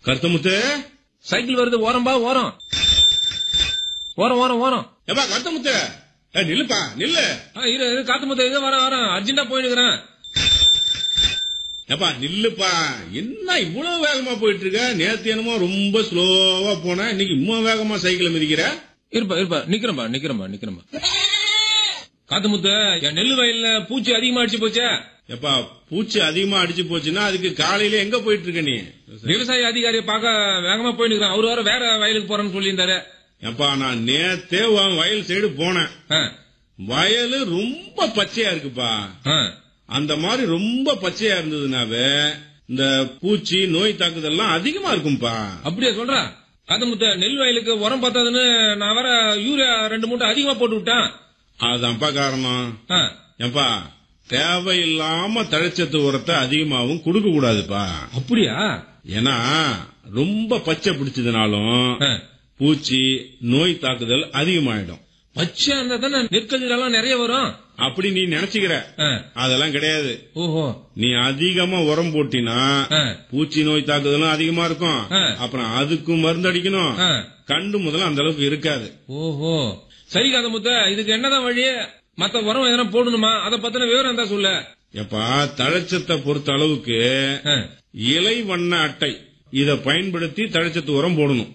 Karuthamuthu cycle வருது ஓரம்பா ஓரம் ஓரம் ஓரம் ஓரம் ஏப்பா கருத்தமுத்து ஏ, நில்லுப்பா நில்லு ஆ, இரு இரு, காத்து முத்த இது வரேன் வரேன் அர்ஜென்டா போயினுக்கிறேன் ஏப்பா நில்லுப்பா என்ன இவ்வளவு வேகமா போயிட்டு இருக்க நேத்து என்னமோ ரொம்ப ஸ்லோவா போன இன்னைக்கு இவ்வளவு வேகமா சைக்கிள் மிதிக்கிற இருப்பா இருப்பா நிக்கிறேன்பா நிக்கிறேன்பா நிக்கிறேன்பா காத்து முத்த என் நெல்லு வயல்ல பூச்சி அதிகமா அடிச்சு போச்சே ஏப்பா பூச்சி அதிகமா அடிச்சு போச்சுன்னா அதுக்கு காலையில எங்க போயிட்டு இருக்க நீ விவசாய அதிகாரியை பார்க்க வேகமா போயினுக்கிறேன் அவரு வர வேற வயலுக்கு போறேன்னு சொல்லியிருந்தாரு ஏப்பா நான் நேத்தே உன் வயல் சைடு போனேன் ஆ, வயலு ரொம்ப பச்சையா இருக்குப்பா ஆ. அந்த மாதிரி ரொம்ப பச்சையா இருந்ததுனாவே இந்த பூச்சி நோய் தாக்குதல்லாம் அதிகமா இருக்கும்பா அப்படியா சொல்ற காத்து முத்த நெல் வயலுக்கு உரம் பத்தாதுன்னு நான் வர யூரியா ரெண்டு மூட்டை அதிகமா போட்டு விட்டேன் அதான்ப்பா காரணம் ஆ, ஏப்பா தேவையில்லாம தழைச்சத்து உரத்தை அதிகமாவும் கொடுக்க கூடாதுப்பா அப்படியா ஏன்னா ரொம்ப பச்சை பிடிச்சதுனாலும் ஆ. பூச்சி நோய் தாக்குதல் அதிகமாயிடும் பச்சையா இருந்தா தானே நெற்கதிரெல்லாம் நிறைய வரும் அப்படி நீ நினைச்சுக்கிற ஆ, அதெல்லாம் கிடையாது ஓஹோ நீ அதிகமா உரம் போட்டினா ஆ, பூச்சி நோய் தாக்குதலும் அதிகமா இருக்கும் ஆ. அப்புறம் அதுக்கும் மருந்து அடிக்கணும் ஆ. கண்டு முதல்ல அந்த அளவுக்கு இருக்காது ஓஹோ சரி காத முத்த இதுக்கு என்னதான் வழி மத்த உரம் எதனா போடணுமா அத பத்தின விவரம் இருந்தா சொல்ல எப்பா தழைச்சத்தை பொறுத்த அளவுக்கு ஆ. இலை வண்ண அட்டை இத பயன்படுத்தி தழைச்சத்து உரம் போடணும்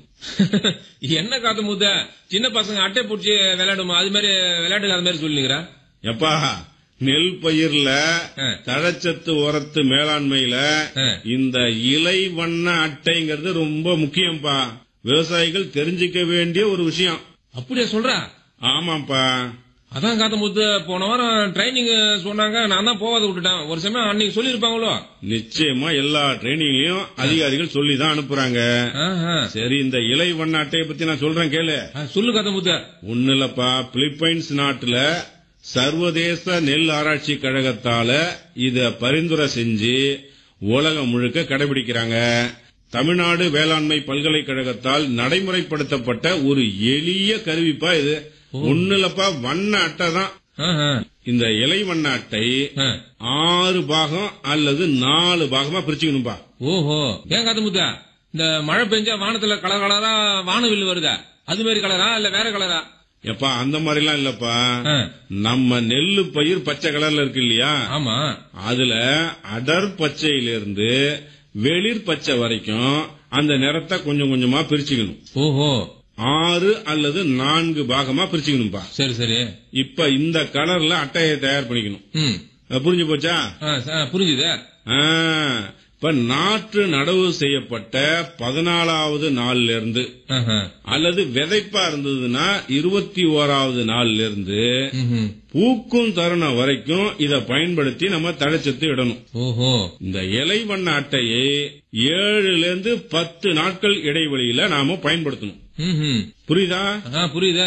என்ன காத்து முத்த சின்ன பசங்க அட்டை பிடிச்சி விளையாடுமா அது மாதிரி விளையாட்டுக்கு அது மாதிரி சொல்லிக்கிறா எப்பா நெல் பயிர்ல ஆ. தழைச்சத்து உரத்து மேலாண்மையில ஆ. இந்த இலை வண்ண அட்டைங்கிறது ரொம்ப முக்கியம்ப்பா விவசாயிகள் தெரிஞ்சுக்க வேண்டிய ஒரு விஷயம் அப்படியா சொல்றா ஆமாப்பா அதான் காத்த முத்து போன வாரம் ட்ரைனிங் சொன்னாங்க நான் தான் போகாத விட்டுட்டேன் ஒரு சமயம் அன்னைக்கு சொல்லிருப்பாங்களோ நிச்சயமா எல்லா ட்ரைனிங்லயும் அதிகாரிகள் சொல்லி தான் அனுப்புறாங்க ஆஹா. சரி இந்த இலை வண்ண அட்டையை பத்தி நான் சொல்றேன் கேளு ஆ, சொல்லு காத்த முத்த ஒண்ணு இல்லப்பா பிலிப்பைன்ஸ் நாட்டுல சர்வதேச நெல் ஆராய்ச்சி கழகத்தால இத பரிந்துரை செஞ்சு உலகம் முழுக்க கடைபிடிக்கிறாங்க தமிழ்நாடு வேளாண்மை பல்கலைக்கழகத்தால் நடைமுறைப்படுத்தப்பட்ட ஒரு எளிய கருவிப்பா இது ஒண்ணு இல்லப்பா வண்ண அட்டை தான் ஆஹா. இந்த இலை வண்ண அட்டை ஆ. ஆறு பாகம் அல்லது நாலு பாகமா பிரிச்சுக்கணும்பா ஓஹோ ஏன் காத்து முத்த இந்த மழை பெஞ்சா வானத்துல கலர் கலரா வானவில் வருதா அது மாதிரி கலரா இல்ல வேற கலரா எப்பா அந்த மாதிரிலாம் இல்லப்பா ஆ. நம்ம நெல்லு பயிர் பச்சை கலர்ல இருக்கு இல்லையா ஆமா அதுல அடர் பச்சையிலிருந்து வெளிர் பச்சை வரைக்கும் அந்த நிறத்தை கொஞ்சம் கொஞ்சமா பிரிச்சுக்கணும் ஓஹோ ஆறு அல்லது நான்கு பாகமா பிரிச்சுக்கணும்பா சரி சரி இப்ப இந்த கலர்ல அட்டையை தயார் பண்ணிக்கணும் ம் அஹ் புரிஞ்சு போச்சா ஆ, ச- புரிஞ்சுது ஆ, இப்ப நாற்று நடவு செய்யப்பட்ட பதினாலாவது நாள்ல இருந்து ஆஹா. அல்லது விதைப்பா இருந்ததுன்னா இருபத்தி ஓராவது நாள்ல இருந்து ம்ஹும். பூக்கும் தருணம் வரைக்கும் இத பயன்படுத்தி நம்ம தழைச்சத்து இடணும் ஓஹோ இந்த இலை வண்ண அட்டையை ஏழுல இருந்து பத்து நாட்கள் இடைவெளியில நாம பயன்படுத்தணும் ம்ஹும். புரியுதா ஆ, புரியுது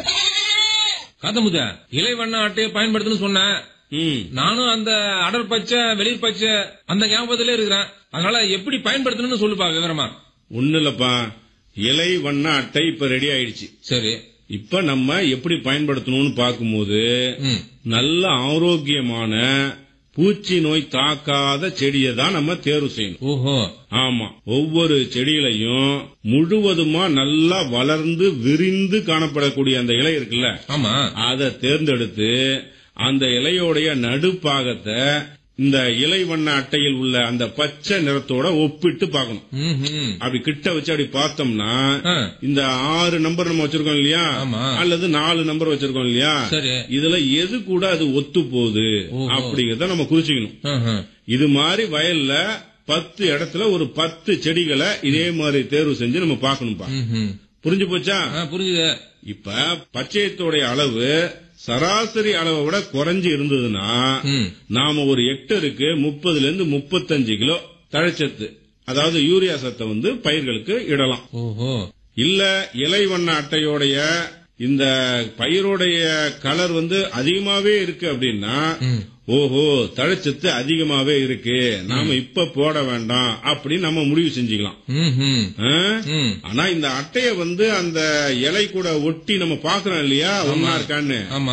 காத்தமுத இலை வண்ண அட்டையை பயன்படுத்துன்னு சொன்னேன் ம் நானும் அந்த அடர் பச்சை வெளிர் பச்சை அந்த ஞாபகத்திலே இருக்கிறேன் அதனால எப்படி பயன்படுத்தணும்னு சொல்லுப்பா விவரமா ஒண்ணு இல்லப்பா இலை வண்ண அட்டை இப்ப ரெடி ஆயிடுச்சு சரி இப்ப நம்ம எப்படி பயன்படுத்தணும்னு பார்க்கும்போது ம். நல்ல ஆரோக்கியமான பூச்சி நோய் தாக்காத செடியை தான் நம்ம தேர்வு செய்யணும் ஓஹோ ஆமா ஒவ்வொரு செடியிலையும் முழுவதுமா நல்லா வளர்ந்து விரிந்து காணப்படக்கூடிய அந்த இலை இருக்குல்ல ஆமா அதை தேர்ந்தெடுத்து அந்த இலையோடைய நடுப்பாகத்தை இந்த இலை வண்ண அட்டையில் உள்ள அந்த பச்சை நிறத்தோட ஒப்பிட்டு பார்க்கணும் ம்ஹும். அப்படி கிட்ட வச்சு அப்படி பார்த்தோம்னா ஆ, இந்த ஆறு நம்பர் நம்ம வச்சிருக்கோம் இல்லையா ஆமா. அல்லது நாலு நம்பர் வச்சிருக்கோம் இல்லையா சரி இதுல எது கூட அது ஒத்து போகுது ஓஹோ. அப்படிங்கறத நம்ம குறிச்சுக்கணும் ஆஹா. இது மாதிரி வயல்ல பத்து இடத்துல ஒரு பத்து செடிகளை இதே மாதிரி தேர்வு செஞ்சு நம்ம பார்க்கணும்பா ம்ஹும். புரிஞ்சு போச்சா ஆ, புரியுது இப்ப பச்சையத்தோடைய அளவு சராசரி அளவை விட குறைஞ்சு இருந்ததுன்னா ம். நாம ஒரு ஹெக்டருக்கு முப்பதுல இருந்து முப்பத்தஞ்சு கிலோ தழைச்சத்து அதாவது யூரியா சத்தை வந்து பயிர்களுக்கு இடலாம் ஓஹோ இல்ல இலை வண்ண அட்டையோடைய இந்த பயிரோடைய கலர் வந்து அதிகமாவே இருக்கு அப்படின்னா ம். ஓஹோ தழைச்சத்து அதிகமாவே இருக்கு நாம இப்ப போட வேண்டாம் அப்படின்னு நம்ம முடிவு செஞ்சுக்கலாம் ம்ஹும். ஆ? ம். ஆனா இந்த அட்டைய வந்து அந்த இலை கூட ஒட்டி நம்ம பாக்குறோம் இல்லையா ஒன்னா இருக்கான்னு ஆமா